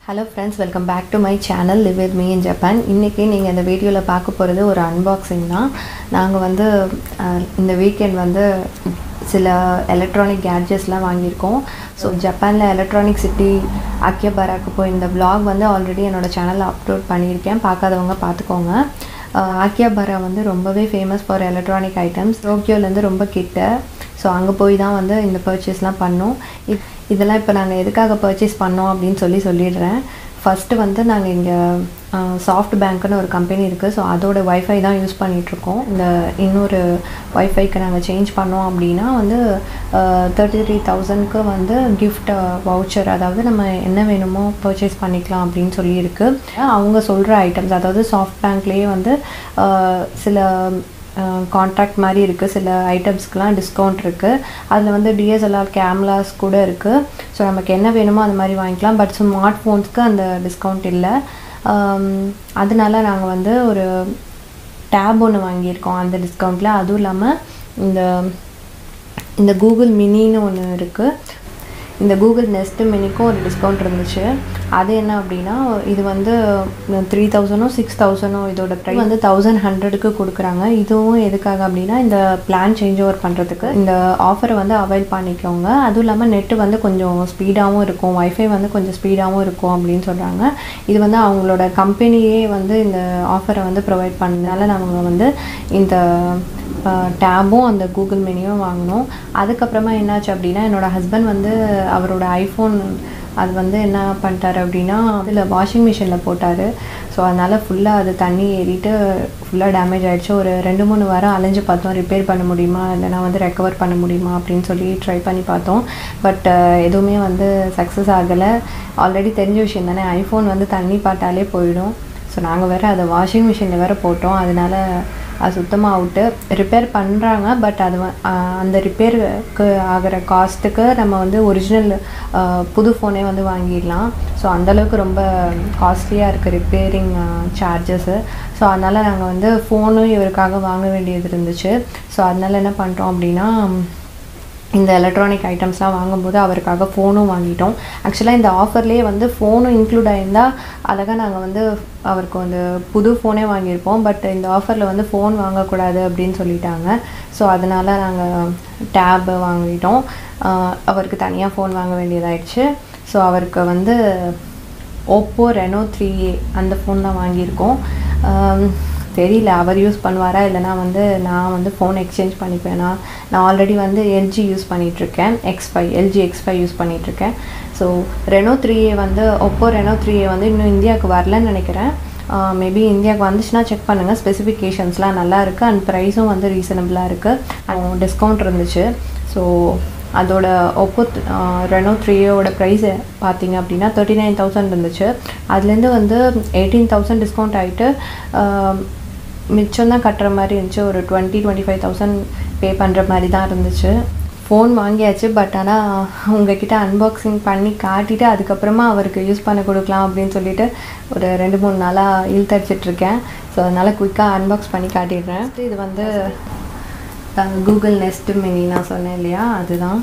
Hello friends welcome back to my channel live with me in Japan இன்றைக்கி நீங்கள் இந்த வீடியோவில் பார்க்க போகிறது ஒரு அன்பாக்சிங் தான் நாங்கள் வந்து அஹ், இந்த வீக்கெண்ட் வந்து சில எலக்ட்ரானிக் கேட்ஜெட்ஸ்லாம் வாங்கியிருக்கோம் ஸோ ஜப்பானில் எலக்ட்ரானிக் சிட்டி அக்கியபாராக்கு போய் இந்த vlog வந்து ஆல்ரெடி என்னோடய சேனலில் அப்லோட் பண்ணியிருக்கேன் பார்க்காதவங்க பார்த்துக்கோங்க ஆக்கியாபாரா வந்து ரொம்பவே ஃபேமஸ் ஃபார் எலக்ட்ரானிக் ஐட்டம்ஸ் டோக்கியோலேருந்து ரொம்ப கிட்ட ஸோ அங்கே போய் தான் வந்து இந்த பர்ச்சேஸ்லாம் பண்ணோம் இப் இதெல்லாம் இப்போ நாங்கள் எதுக்காக பர்ச்சேஸ் பண்ணோம் அப்படின்னு சொல்லி சொல்லிடுறேன் ஃபஸ்ட்டு வந்து நாங்கள் இங்கே சாஃப்ட் பேங்க்னு ஒரு கம்பெனி இருக்குது ஸோ அதோட வைஃபை தான் யூஸ் பண்ணிகிட்ருக்கோம் இந்த இன்னொரு வைஃபைக்கு நாங்கள் சேஞ்ச் பண்ணோம் அப்படின்னா வந்து தேர்ட்டி த்ரீ தௌசண்ட்க்கு வந்து கிஃப்ட் வவுச்சர் அதாவது நம்ம என்ன வேணுமோ பர்ச்சேஸ் பண்ணிக்கலாம் அப்படின்னு சொல்லியிருக்கு அவங்க சொல்கிற ஐட்டம்ஸ் அதாவது சாஃப்ட் பேங்க்லேயே வந்து அஹ், சில கான்ட்ராக்ட் மாதிரி இருக்குது சில ஐட்டம்ஸ்க்குலாம் டிஸ்கவுண்ட் இருக்குது அதில் வந்து டிஎஸ்எல்ஆர் கேமராஸ் கூட இருக்குது ஸோ நமக்கு என்ன வேணுமோ அந்த மாதிரி வாங்கிக்கலாம் பட் ஸ்மார்ட் ஃபோன்ஸ்க்கு அந்த டிஸ்கவுண்ட் இல்லை ஆம், அதனால நாங்கள் வந்து ஒரு டேப் ஒன்று வாங்கியிருக்கோம் அந்த டிஸ்கவுண்ட்டில் அதுவும் இல்லாமல் இந்த இந்த கூகுள் மினின்னு ஒன்று இருக்குது இந்த கூகுள் நெஸ்ட் மினிக்கும் ஒரு டிஸ்கவுண்ட் இருந்துச்சு அது என்ன அப்படின்னா இது வந்து த்ரீ தௌசண்டோ சிக்ஸ் தௌசண்டோ இதோட ப்ரைஸ் வந்து தௌசண்ட் ஹண்ட்ரடுக்கு கொடுக்குறாங்க இதுவும் எதுக்காக அப்படின்னா இந்த பிளான் சேஞ்ச் ஓவர் பண்ணுறதுக்கு இந்த ஆஃபரை வந்து அவைல் பண்ணிக்கோங்க அதுவும் இல்லாமல் நெட்டு வந்து கொஞ்சம் ஸ்பீடாகவும் இருக்கும் வைஃபை வந்து கொஞ்சம் ஸ்பீடாகவும் இருக்கும் அப்படின்னு சொல்கிறாங்க இது வந்து அவங்களோட கம்பெனியே வந்து இந்த ஆஃபரை வந்து ப்ரொவைட் பண்ணனால நாங்கள் வந்து இந்த டேபும் அந்த கூகுள் மெனியும் வாங்கினோம் அதுக்கப்புறமா என்னாச்சு அப்படின்னா என்னோடய ஹஸ்பண்ட் வந்து அவரோட ஐஃபோன் அது வந்து என்ன பண்ணிட்டாரு அப்படின்னா இதில் வாஷிங் மிஷினில் போட்டார் ஸோ அதனால் ஃபுல்லாக அது தண்ணி ஏறிட்டு ஃபுல்லாக டேமேஜ் ஆகிடுச்சு ஒரு ரெண்டு மூணு வாரம் அலைஞ்சு பார்த்தோம் ரிப்பேர் பண்ண முடியுமா இல்லைனா வந்து ரெக்கவர் பண்ண முடியுமா அப்படின்னு சொல்லி ட்ரை பண்ணி பார்த்தோம் பட் எதுவுமே வந்து சக்ஸஸ் ஆகலை ஆல்ரெடி தெரிஞ்ச விஷயம் தானே ஐஃபோன் வந்து தண்ணி பாட்டாலே போயிடும் ஸோ நாங்கள் வேறு அதை வாஷிங் மிஷினில் வேறு போட்டோம் அதனால அது சுத்தமாக அவுட்டு ரிப்பேர் பண்ணுறாங்க பட் அது வ- ஆஹ் அந்த ரிப்பேருக்கு ஆகிற காஸ்ட்டுக்கு நம்ம வந்து ஒரிஜினல் புது ஃபோனே வந்து வாங்கிடலாம் ஸோ அந்தளவுக்கு ரொம்ப காஸ்ட்லியாக இருக்குது ரிப்பேரிங் சார்ஜஸ்ஸு ஸோ அதனால் நாங்கள் வந்து ஃபோனும் இவருக்காக வாங்க வேண்டியது இருந்துச்சு ஸோ அதனால் என்ன பண்ணுறோம் அப்படின்னா இந்த எலக்ட்ரானிக் ஐட்டம்ஸ்லாம் வாங்கும்போது அவருக்காக ஃபோனும் வாங்கிட்டோம் ஆக்சுவலாக இந்த ஆஃபர்லேயே வந்து ஃபோனும் இன்க்ளூட் ஆயிருந்தால் அழகாக நாங்கள் வந்து அவருக்கு வந்து புது ஃபோனே வாங்கியிருப்போம் பட் இந்த ஆஃபரில் வந்து ஃபோன் வாங்கக்கூடாது அப்படின்னு சொல்லிட்டாங்க ஸோ அதனால் நாங்கள் டேப் வாங்கிட்டோம் ஆஹ் அவருக்கு தனியாக ஃபோன் வாங்க வேண்டியதாயிடுச்சு ஸோ அவருக்கு வந்து ஓப்போ ரெனோ த்ரீ ஏ அந்த ஃபோன் தான் வாங்கியிருக்கோம் ஆம், தெரியல அவர் யூஸ் பண்ணுவாரா இல்லைனா வந்து நான் வந்து ஃபோன் எக்ஸ்சேஞ்ச் பண்ணிப்பேனா நான் ஆல்ரெடி வந்து எல்ஜி யூஸ் பண்ணிகிட்ருக்கேன் X five LG X five use பண்ணிகிட்ருக்கேன் ஸோ ரெனோ த்ரீ ஏ வந்து ஒப்போ ரெனோ த்ரீ ஏ வந்து இன்னும் இந்தியாவுக்கு வரலன்னு நினைக்கிறேன் மேபி இந்தியாவுக்கு வந்துச்சுன்னா செக் பண்ணுங்கள் ஸ்பெசிஃபிகேஷன்ஸ்லாம் நல்லா இருக்குது அண்ட் ப்ரைஸும் வந்து ரீசனபிளாக இருக்குது டிஸ்கவுண்ட் இருந்துச்சு ஸோ அதோட ஒப்போ ரெனோ த்ரீயோட ப்ரைஸ் பார்த்தீங்க அப்படின்னா தேர்ட்டி நைன் தௌசண்ட் இருந்துச்சு அதுலேருந்து வந்து எயிட்டீன் தௌசண்ட் டிஸ்கவுண்ட் ஆகிட்டு மிச்சம் தான் கட்டுற மாதிரி இருந்துச்சு ஒரு twenty twenty five thousand pay பண்ணுற மாதிரி தான் இருந்துச்சு ஃபோன் வாங்கியாச்சு பட் ஆனால் உங்ககிட்ட அன்பாக்சிங் பண்ணி காட்டிட்டு அதுக்கப்புறமா அவருக்கு யூஸ் பண்ண கொடுக்கலாம் அப்படின்னு சொல்லிட்டு ஒரு ரெண்டு மூணு நாளாக இழுத்தடிச்சிட்ருக்கேன் ஸோ அதனால் குயிக்காக அன்பாக்ஸ் பண்ணி காட்டிடுறேன் இது வந்து கூகுள் நெஸ்ட் மினி நான் சொன்னேன் இல்லையா அதுதான்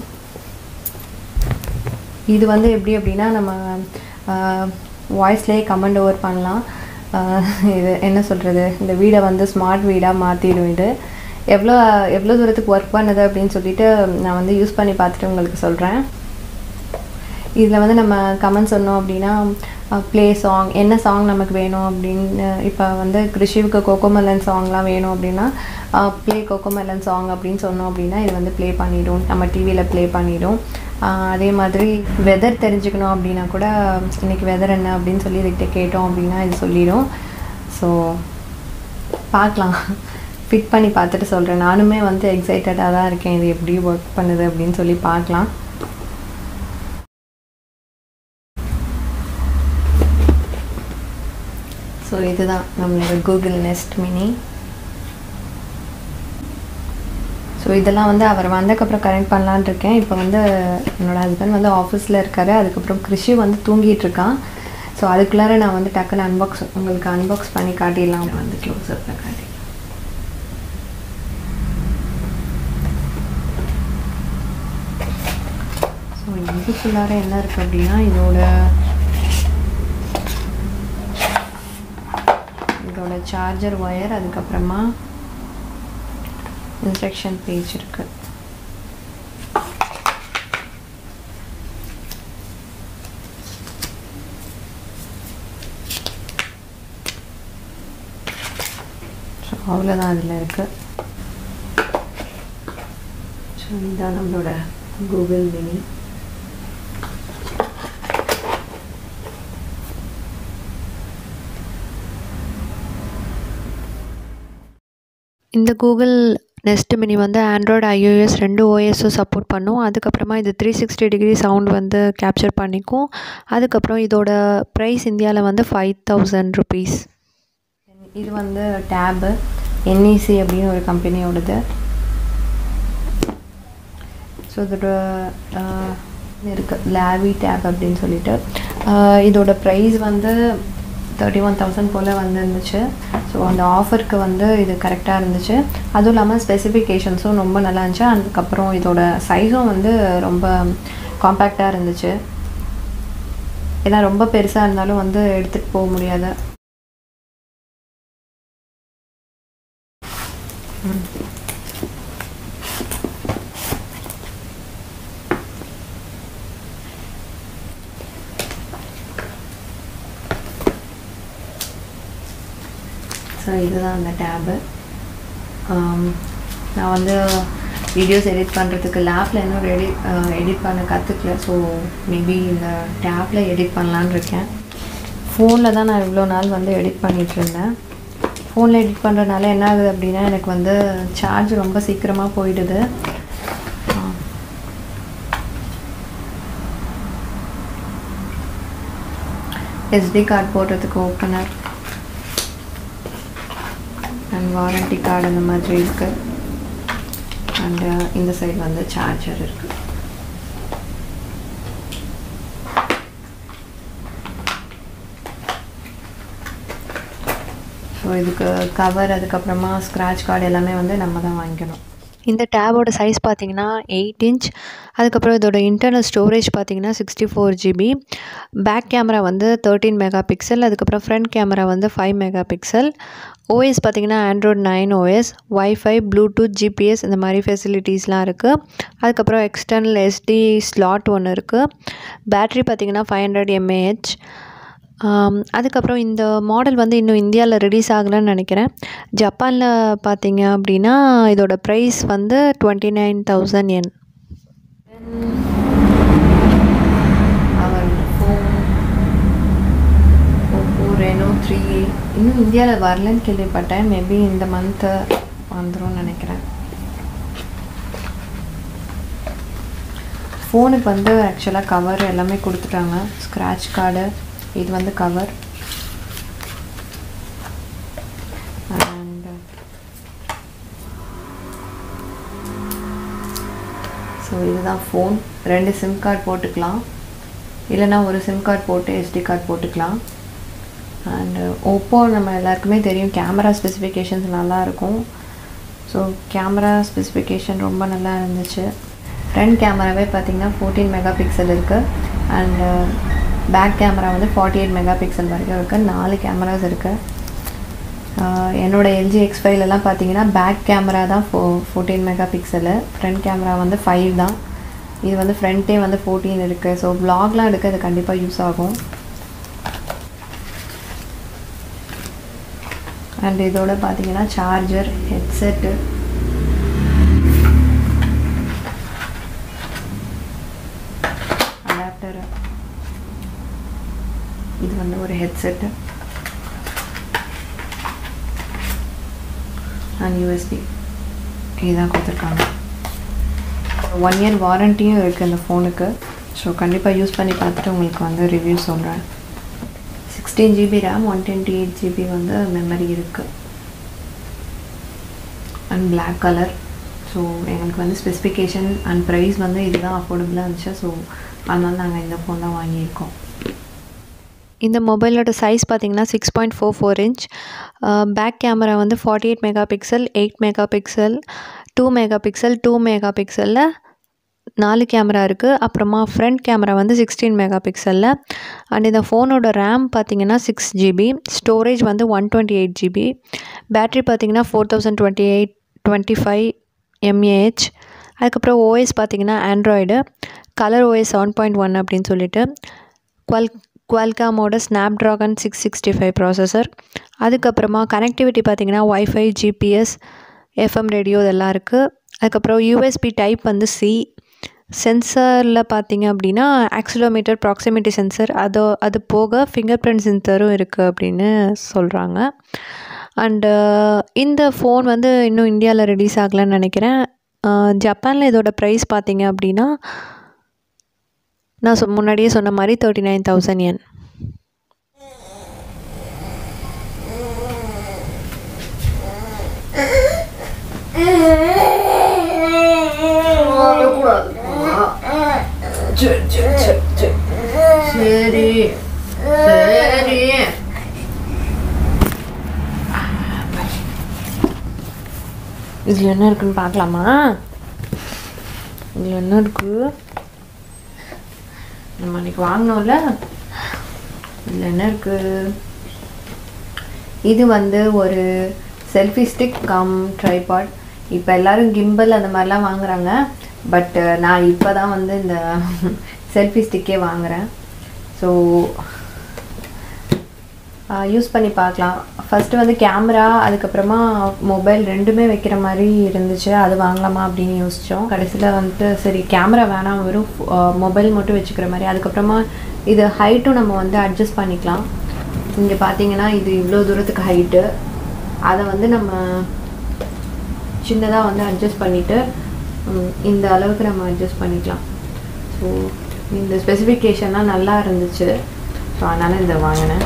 இது வந்து எப்படி அப்படின்னா நம்ம வாய்ஸ்லேயே கமெண்ட் ஓவர் பண்ணலாம் ஆஹ் இது என்ன சொல்கிறது இந்த வீடை வந்து ஸ்மார்ட் வீடாக மாற்றிடும் இது எவ்வளோ எவ்வளோ தூரத்துக்கு ஒர்க் பண்ணுது அப்படின்னு சொல்லிட்டு நான் வந்து யூஸ் பண்ணி பார்த்துட்டு உங்களுக்கு சொல்கிறேன் இதில் வந்து நம்ம கமெண்ட் சொன்னோம் அப்படின்னா ப்ளே சாங் என்ன சாங் நமக்கு வேணும் அப்படின்னு இப்போ வந்து கிருஷிவுக்கு கோகோமலன் சாங்லாம் வேணும் அப்படின்னா ப்ளே கோகோமலன் சாங் அப்படின்னு சொன்னோம் அப்படின்னா இது வந்து ப்ளே பண்ணிடும் நம்ம டிவியில் ப்ளே பண்ணிடும் ஆஹ் அதே மாதிரி வெதர் தெரிஞ்சுக்கணும் அப்படின்னா கூட இன்னைக்கு வெதர் என்ன அப்படின்னு சொல்லி இதுக்கிட்ட கேட்டோம் அப்படின்னா இது சொல்லிடும் ஸோ பார்க்கலாம் ஃபிட் பண்ணி பார்த்துட்டு சொல்கிறேன் நானுமே வந்து எக்ஸைட்டடாக தான் இருக்கேன் இது எப்படி ஒர்க் பண்ணுது அப்படின்னு சொல்லி பார்க்கலாம் ஸோ இதுதான் நம்மளோட கூகுள் நெஸ்ட் மினி ஸோ இதெல்லாம் வந்து அவர் வந்ததுக்கப்புறம் கனெக்ட் பண்ணலான்னு இருக்கேன் இப்போ வந்து என்னோட ஹஸ்பண்ட் வந்து ஆஃபீஸில் இருக்காரு அதுக்கப்புறம் கிருஷி வந்து தூங்கிட்டு இருக்கான் ஸோ அதுக்குள்ளார நான் வந்து டக்குன்னு அன்பாக்ஸ் உங்களுக்கு அன்பாக்ஸ் பண்ணி காட்டிடலாம் வந்து க்ளோஸ் அப்பில் காட்டிடலாம் ஸோ இதுக்குள்ளார என்ன இருக்குது அப்படின்னா இதோட இதோட சார்ஜர் ஒயர் அதுக்கப்புறமா இன்ஸ்ட்ரக்ஷன் பேஜ் இருக்குது ஸோ அவ்வளோதான் அதில் இருக்குது ஸோ இதுதான் நம்மளோட கூகுள் மினி இந்த கூகுள் நெஸ்ட் மினி வந்து ஆண்ட்ராய்டு ஐஓஎஸ் ரெண்டு ஓஎஸும் சப்போர்ட் பண்ணும் அதுக்கப்புறமா இது த்ரீ சிக்ஸ்டி டிகிரி சவுண்ட் வந்து கேப்சர் பண்ணிக்கும் அதுக்கப்புறம் இதோட ப்ரைஸ் இந்தியாவில் வந்து ஃபைவ் தௌசண்ட் ருபீஸ் இது வந்து டேபு என்இசி அப்படின்னு ஒரு கம்பெனியோடது ஸோ இதோட இருக்குது லேவி டேப் அப்படின்னு சொல்லிட்டு இதோட ப்ரைஸ் வந்து தேர்ட்டி ஒன் தௌசண்ட் போல் வந்துருந்துச்சு ஸோ அந்த ஆஃபருக்கு வந்து இது கரெக்டாக இருந்துச்சு அதுவும் இல்லாமல் ஸ்பெசிஃபிகேஷன்ஸும் ரொம்ப நல்லா இருந்துச்சு அதுக்கப்புறம் இதோட சைஸும் வந்து ரொம்ப காம்பேக்டாக இருந்துச்சு ஏன்னா ரொம்ப பெருசாக இருந்தாலும் வந்து எடுத்துகிட்டு போக முடியாது ஸோ இதுதான் அந்த டேபு நான் வந்து வீடியோஸ் எடிட் பண்ணுறதுக்கு லேப்பில் இன்னும் எடிட் எடிட் பண்ண கற்றுக்கல ஸோ மேபி இந்த டேப்பில் எடிட் பண்ணலான்னு இருக்கேன் ஃபோனில் தான் நான் இவ்வளோ நாள் வந்து எடிட் பண்ணிகிட்டு இருந்தேன் ஃபோனில் எடிட் பண்ணுறதுனால என்ன ஆகுது அப்படின்னா எனக்கு வந்து சார்ஜ் ரொம்ப சீக்கிரமாக போயிடுது எஸ்டி கார்டு போடுறதுக்கு ஓப்பனர் அண்ட் வாரண்டி கார்டு அந்த மாதிரி இருக்குது அண்டு இந்த சைடு வந்து சார்ஜர் இருக்குது ஸோ இதுக்கு கவர் அதுக்கப்புறமா ஸ்க்ராட்ச் கார்டு எல்லாமே வந்து நம்ம தான் வாங்கிக்கணும் இந்த டேபோட சைஸ் பார்த்தீங்கன்னா எயிட் இன்ச் அதுக்கப்புறம் இதோட இன்டர்னல் ஸ்டோரேஜ் பார்த்தீங்கன்னா sixty four GB back camera வந்து தேர்ட்டீன் மெகா பிக்சல் அதுக்கப்புறம் ஃப்ரண்ட் கேமரா வந்து ஃபைவ் மெகா பிக்சல் ஓஎஸ் பார்த்தீங்கன்னா Android nine OS wifi Bluetooth GPS இந்த மாதிரி ஃபெசிலிட்டிஸ்லாம் இருக்குது அதுக்கப்புறம் எக்ஸ்டர்னல் எஸ்டி ஸ்லாட் ஒன்று இருக்குது பேட்ரி பார்த்தீங்கன்னா ஃபைவ் ஹண்ட்ரட் எம்ஏஹெச் அதுக்கப்புறம் இந்த மாடல் வந்து இன்னும் இந்தியாவில் ரிலீஸ் ஆகலைன்னு நினைக்கிறேன் ஜப்பானில் பார்த்தீங்க அப்படின்னா இதோட ப்ரைஸ் வந்து டுவெண்ட்டி நைன் தௌசண்ட் என் அவர் ஃபோன் ஓப்போ ரெனோ த்ரீ இன்னும் இந்தியாவில் வரலன்னு கேள்விப்பட்டேன் மேபி இந்த மந்த்து வந்துடும் நினைக்கிறேன் ஃபோனுக்கு வந்து ஆக்சுவலாக கவர் எல்லாமே கொடுத்துட்டாங்க ஸ்க்ராட்ச் கார்டு இது வந்து கவர் அண்ட் ஸோ இதுதான் ஃபோன் ரெண்டு சிம் கார்டு போட்டுக்கலாம் இல்லைனா ஒரு சிம் கார்டு போட்டு எஸ்டி கார்டு போட்டுக்கலாம் அண்டு ஓப்போ நம்ம எல்லாருக்குமே தெரியும் கேமரா ஸ்பெசிஃபிகேஷன்ஸ் நல்லாயிருக்கும் ஸோ கேமரா ஸ்பெசிஃபிகேஷன் ரொம்ப நல்லா இருந்துச்சு ஃப்ரண்ட் கேமராவே பார்த்திங்கன்னா ஃபோர்டீன் மெகா பிக்சல் இருக்குது அண்டு பேக் கேமரா வந்து ஃபார்ட்டி எயிட் மெகா பிக்சல் வரைக்கும் இருக்குது நாலு கேமராஸ் இருக்குது என்னோடய எல்ஜி எக்ஸ் ஃபைவ்லலாம் பார்த்தீங்கன்னா பேக் கேமரா தான் four fourteen mega pixel front camera வந்து ஃபைவ் தான் இது வந்து ஃப்ரண்ட்டே வந்து ஃபோர்டீன் இருக்குது ஸோ வ்ளாக்லாம் எடுக்க இது கண்டிப்பாக யூஸ் ஆகும் அண்ட் இதோட பார்த்தீங்கன்னா சார்ஜர் ஹெட்செட்டு அடாப்டரு இது வந்து ஒரு ஹெட்செட்டு அண்ட் யூஎஸ்பி இதுதான் கொடுத்துருக்காங்க ஒன் இயர் வாரண்ட்டியும் இருக்குது இந்த ஃபோனுக்கு ஸோ கண்டிப்பாக யூஸ் பண்ணி பார்த்துட்டு உங்களுக்கு வந்து ரிவ்யூ சொல்கிறேன் sixteen GB RAM one twenty eight GB வந்து மெமரி இருக்குது அண்ட் பிளாக் கலர் ஸோ எங்களுக்கு வந்து ஸ்பெசிஃபிகேஷன் அண்ட் ப்ரைஸ் வந்து இதுதான் அஃபோர்டபுளாக இருந்துச்சு ஸோ அதனால நாங்கள் இந்த ஃபோன் தான் வாங்கியிருக்கோம் இந்த மொபைலோட சைஸ் பார்த்தீங்கன்னா six point four four inch back camera வந்து forty eight mega pixel eight mega pixel two mega pixel two mega பிக்சலில் நாலு கேமரா இருக்குது அப்புறமா ஃப்ரண்ட் கேமரா வந்து சிக்ஸ்டீன் மெகா பிக்சலில் அண்ட் இந்த ஃபோனோட ரேம் பார்த்தீங்கன்னா சிக்ஸ் ஜிபி ஸ்டோரேஜ் வந்து one twenty eight GB battery பார்த்தீங்கன்னா four thousand twenty eight twenty five mAh அதுக்கப்புறம் ஓஎஸ் பார்த்தீங்கன்னா Android colour OS seven point one அப்படின்னு சொல்லிட்டு குவல் குவால்காமோட snap Snapdragon six sixty five processor அதுக்கப்புறமா கனெக்டிவிட்டி பார்த்தீங்கன்னா ஒய்ஃபை ஜிபிஎஸ் எஃப்எம் ரேடியோ இதெல்லாம் இருக்குது அதுக்கப்புறம் யூஎஸ்பி டைப் வந்து சி சென்சரில் பார்த்தீங்க அப்படின்னா ஆக்சிலோமீட்டர் ப்ராக்சிமிட்டி சென்சர் அது அது போக ஃபிங்கர் பிரிண்ட் சென்சரும் இருக்குது அப்படின்னு சொல்கிறாங்க அண்டு இந்த ஃபோன் வந்து இன்னும் இந்தியாவில் ரிலீஸ் ஆகலைன்னு நினைக்கிறேன் ஜப்பானில் இதோட ப்ரைஸ் பார்த்தீங்க அப்படின்னா நான் சொ முன்னாடியே சொன்ன மாதிரி தேர்ட்டி நைன் தௌசண்ட் என் சரி சரி இதில் என்ன இருக்குன்னு பார்க்கலாமா இதில் என்ன இருக்கு நம்ம அன்றைக்கி வாங்கினோம்ல இதில் என்ன இருக்கு இது வந்து ஒரு செல்ஃபி ஸ்டிக் கம் ட்ரைபாட் இப்போ எல்லாரும் கிம்பல் அந்த மாதிரிலாம் வாங்குறாங்க பட் நான் இப்போ தான் வந்து இந்த செல்ஃபி ஸ்டிக்கே வாங்குகிறேன் ஸோ யூஸ் பண்ணி பார்க்கலாம் ஃபஸ்ட்டு வந்து கேமரா அதுக்கப்புறமா மொபைல் ரெண்டுமே வைக்கிற மாதிரி இருந்துச்சு அது வாங்கலாமா அப்படின்னு யோசித்தோம் கடைசியில் வந்துட்டு சரி கேமரா வேணாம் வெறும் மொபைல் மட்டும் வச்சுக்கிற மாதிரி அதுக்கப்புறமா இது ஹைட்டும் நம்ம வந்து அட்ஜஸ்ட் பண்ணிக்கலாம் இங்கே பார்த்தீங்கன்னா இது இவ்வளோ தூரத்துக்கு ஹைட்டு அதை வந்து நம்ம சின்னதாக வந்து அட்ஜஸ்ட் பண்ணிவிட்டு இந்த அளவுக்கு நம்ம அட்ஜஸ்ட் பண்ணிக்கலாம் ஸோ இந்த ஸ்பெசிஃபிகேஷன்லாம் நல்லா இருந்துச்சு ஸோ அதனால் இதை வாங்கினேன்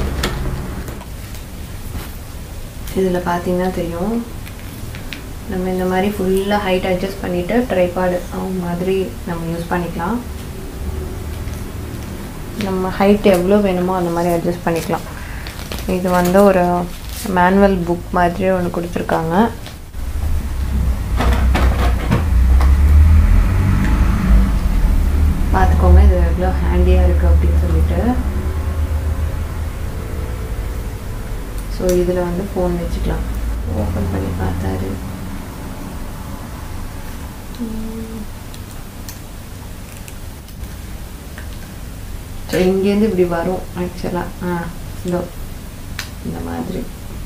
இதில் பார்த்தீங்கன்னா தெரியும் நம்ம இந்த மாதிரி ஃபுல்லாக ஹைட் அட்ஜஸ்ட் பண்ணிவிட்டு ட்ரைபாடு மாதிரி நம்ம யூஸ் பண்ணிக்கலாம் நம்ம ஹைட் எவ்வளோ வேணுமோ அந்த மாதிரி அட்ஜஸ்ட் பண்ணிக்கலாம் இது வந்து ஒரு மேனுவல் புக் மாதிரி ஒன்று கொடுத்துருக்காங்க பார்த்துக்கோங்க இது எவ்வளோ ஹேண்டியாக இருக்குது அப்படின்னு சொல்லிட்டு ஸோ இதில் வந்து ஃபோன் வச்சுக்கலாம் ஓப்பன் பண்ணி பார்த்தாரு ஸோ இங்கேருந்து இப்படி வரும் ஆக்சுவலாக ஆ இதோ இந்த மாதிரி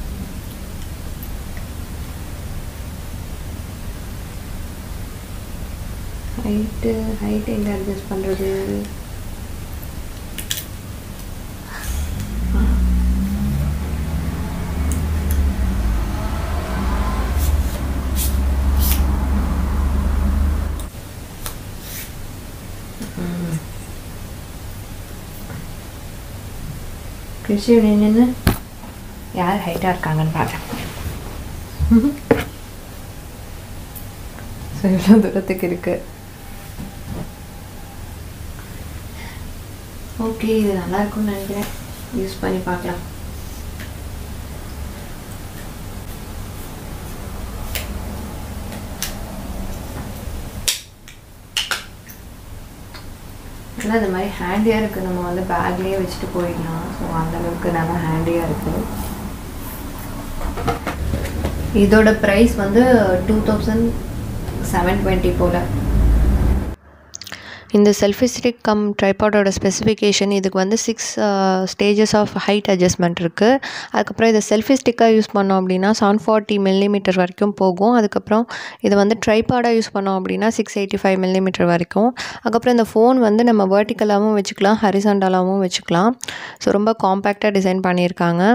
ஹைட்டு ஹைட் எங்கே அட்ஜஸ்ட் பண்ணுறது கிருஷி நின்று யார் ஹைட்டாக இருக்காங்கன்னு பார்க்குறேன் ஸோ இவ்வளோ தூரத்துக்கு இருக்கு ஓகே இது நல்லா இருக்கும்னு நினைக்கிறேன் யூஸ் பண்ணி பார்க்கலாம் ஆனால் இந்த மாதிரி ஹேண்டியாக இருக்குது நம்ம வந்து பேக்லேயே வச்சுட்டு போயிடலாம் ஸோ அந்தளவுக்கு நல்லா ஹேண்டியாக இருக்குது இதோட ப்ரைஸ் வந்து டூ தௌசண்ட் செவன் டுவெண்ட்டி போல் இந்த செல்ஃபி ஸ்டிக் கம் ட்ரைபாடோட ஸ்பெசிஃபிகேஷன் இதுக்கு வந்து six stages of height adjustment இருக்குது அதுக்கப்புறம் இதை செல்ஃபி ஸ்டிக்காக யூஸ் பண்ணோம் அப்படின்னா செவன் ஃபார்ட்டி மில்லிமீட்டர் வரைக்கும் போகும் அதுக்கப்புறம் இதை வந்து ட்ரைபாடாக யூஸ் பண்ணோம் அப்படின்னா சிக்ஸ் எயிட்டி ஃபைவ் மில்லிமீட்டர் வரைக்கும் அதுக்கப்புறம் இந்த ஃபோன் வந்து நம்ம வேர்ட்டிக்கலாகவும் வச்சுக்கலாம் ஹரிசாண்டலாகவும் வச்சுக்கலாம் ஸோ ரொம்ப காம்பேக்டாக டிசைன் பண்ணியிருக்காங்க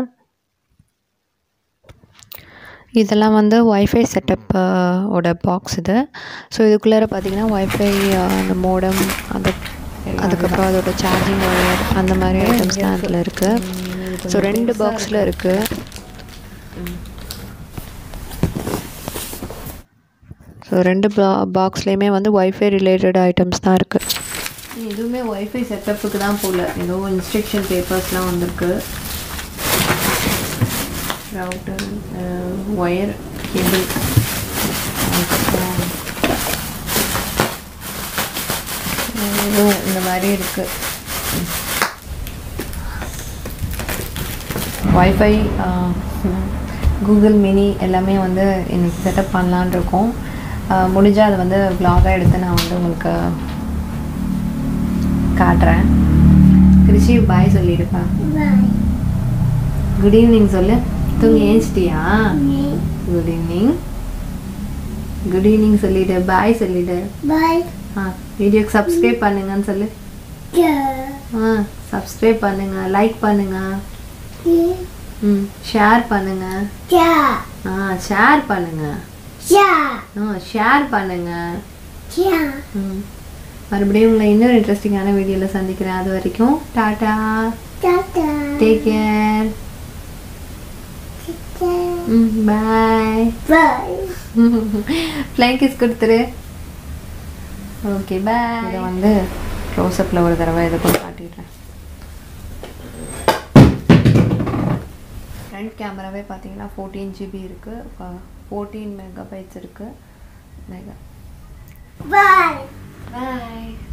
இதெல்லாம் வந்து ஒய்ஃபை செட்டப் ஓட பாக்ஸ் இது ஸோ இதுக்குள்ளார பார்த்தீங்கன்னா ஒய்ஃபை அந்த மோடம் அது அதுக்கப்புறம் அதோட சார்ஜிங் ஒயர் அந்த மாதிரி ஐட்டம்ஸ்லாம் அதில் இருக்குது ஸோ ரெண்டு பாக்ஸில் இருக்குது ஸோ ரெண்டு பா பாக்ஸ்லேயுமே வந்து ஒய்ஃபை ரிலேட்டட் ஐட்டம்ஸ் தான் இருக்குது எதுவுமே ஒய்ஃபை செட்டப்புக்கு தான் போகல ஏதோ இன்ஸ்ட்ரக்ஷன் பேப்பர்ஸ்லாம் வந்திருக்கு ரவுட்டர் ஒயர் கேபிள் அதுக்கப்புறம் இதுவும் இந்த மாதிரி இருக்கு வைஃபை கூகுள் மினி எல்லாமே வந்து இன்னைக்கு செட்டப் பண்ணலான் இருக்கோம் முடிஞ்சால் அதை வந்து vlog-ஆ எடுத்து நான் வந்து உங்களுக்கு காட்டுறேன் கிருஷி பாய் சொல்லிடுப்பா குட் ஈவினிங் சொல்லு தூங்கி ஏஞ்சிட்டியா குட் ஈவினிங் குட் ஈவினிங் சொல்லிடு பாய் சொல்லிடு Bye. ஆ வீடியோக்கு சப்ஸ்கிரைப் பண்ணுங்கன்னு சொல்லு Yeah. ஆ சப்ஸ்கிரைப் பண்ணுங்க லைக் பண்ணுங்க ம் ஷேர் பண்ணுங்க Yeah. ஆ ஷேர் பண்ணுங்க Yeah. ஆ ஷேர் பண்ணுங்க Yeah. ம் மறுபடியும் உங்களை இன்னொரு இன்ட்ரெஸ்டிங்கான வீடியோவில் சந்திக்கிறேன் அது வரைக்கும் tata Tata. Take care Tata. ம் பாய் Bye. ஃப்ளைங் கிஸ் கொடுத்துரு ஓகே பாய் இதை வந்து க்ளோஸ்அப்பில் ஒரு தடவை இதை கூட காட்டிடுறேன் ஃப்ரண்ட் கேமராவே பார்த்தீங்கன்னா ஃபோர்டீன் ஜிபி இருக்குது ஃபோர்டீன் மெகா பைட்ஸ் இருக்குது மெகா Bye. பாய்